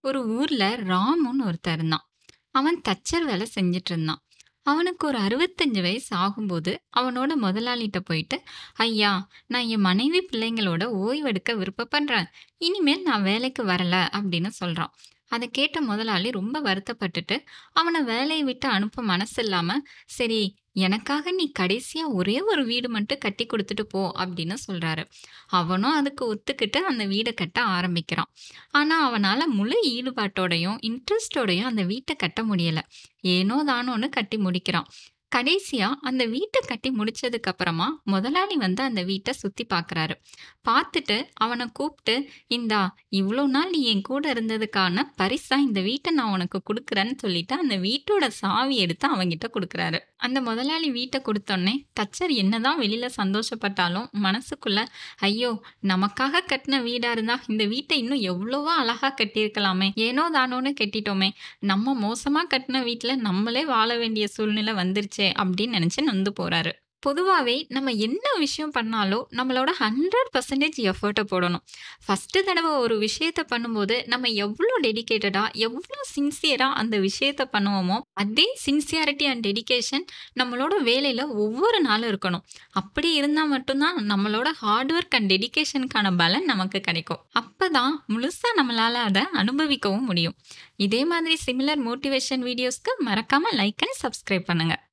ஒரு ஊர்ல ராமுன்னு ஒருத்தன் இருந்தான். அவன் தச்சர் வேலை செஞ்சுட்டு இருந்தான். அவனுக்கு ஒரு 65 வயசு ஆகும்போது, அவனோட முதலாளிட்ட போயிட்டு, "ஐயா, நான் என் மனைவி, பிள்ளைங்களோட ஓய்வெடுக்க விருப்பப்படுறேன். இனிமேல் நான் வேலைக்கு வரல" அப்படின்னு சொல்றான். அத கேட்ட முதலாளி ரொம்ப வருத்தப்பட்டுட்டு, அவன வேலைய விட்டு அனுப்ப மனசில்லாம, "சரி, எனக்காக நீ கடைசியா ஒரே ஒரு வீடு மட்டும் கட்டிக் குடுத்துட்டு போ" அப்படின்னு சொல்றாரு. அவனும் அதுக்கு ஒத்துக்கிட்டு அந்த வீட கட்ட ஆரம்பிக்கிறான். ஆனா, அவனால முழு ஈடுபாட்டோடையும், இன்ட்ரெஸ்ட்டோடையும் அந்த வீட்ட கட்ட முடியல. ஏனோ தானோன்னு கட்டி முடிக்கிறான். கடைசியா அந்த வீட்ட கட்டி முடிச்சதுக்கு அப்புறமா, முதலாளி வந்து அந்த வீட்ட சுத்தி பார்க்குறாரு. பார்த்துட்டு அவன கூப்ட்டு, "இந்தா, இவ்ளோ நாள் நீ என் கூட இருந்ததுக்கான பரிசா இந்த வீட்ட நான் உனக்கு குடுக்குறேன்னு" சொல்லிட்டு அந்த வீட்டோட சாவி எடுத்து அவன்கிட்ட குடுக்குறாரு. அந்த முதலாளி வீட்ட குடுத்தோனே, தச்சர் என்னதான் வெளியில சந்தோஷப்பட்டாலும், மனசுக்குள்ள, "ஐயோ! நமக்காக கட்டுன வீடா இருந்தா, இந்த வீட்ட இன்னும் எவ்வளவோ அழகா கட்டியிருக்கலாமே! ஏனோ தானோன்னு கட்டிட்டோமே! நம்ம மோசமா கட்டுன வீட்ல நம்மளே வாழ வேண்டிய சூழ்நிலை வந்துருச்சே!" அப்படின்னு நெனச்சு நொந்து போறாரு. பொதுவாவே நம்ம என்ன விஷயம் பண்ணாலும், நம்மளோட 100% எஃபோர்ட்ட போடணும். ஃபர்ஸ்ட்டு தடவ ஒரு விஷயத்த பண்ணும்போது, நம்ம எவ்ளோ டெடிகேட்டடா, எவ்ளோ சின்சியரா அந்த விஷயத்த பண்ணுவோமோ, அதே சின்சியாரிட்டி அண்ட் டெடிகேஷன் நம்மளோட வேலையில ஒவ்வொரு நாளும் இருக்கணும். அப்படி இருந்தா மட்டும் தான் நம்மளோட ஹார்ட் ஒர்க் அண்ட் டெடிகேஷனுக்கான பலன் நமக்கு கிடைக்கும். அப்பதான் முழுசா நம்மளால அத அனுபவிக்கவும் முடியும். இதே மாதிரி சிமிலர் மோட்டிவேஷன் வீடியோஸ்க்கு மறக்காம லைக் அண்ட் சப்ஸ்கிரைப் பண்ணுங்க.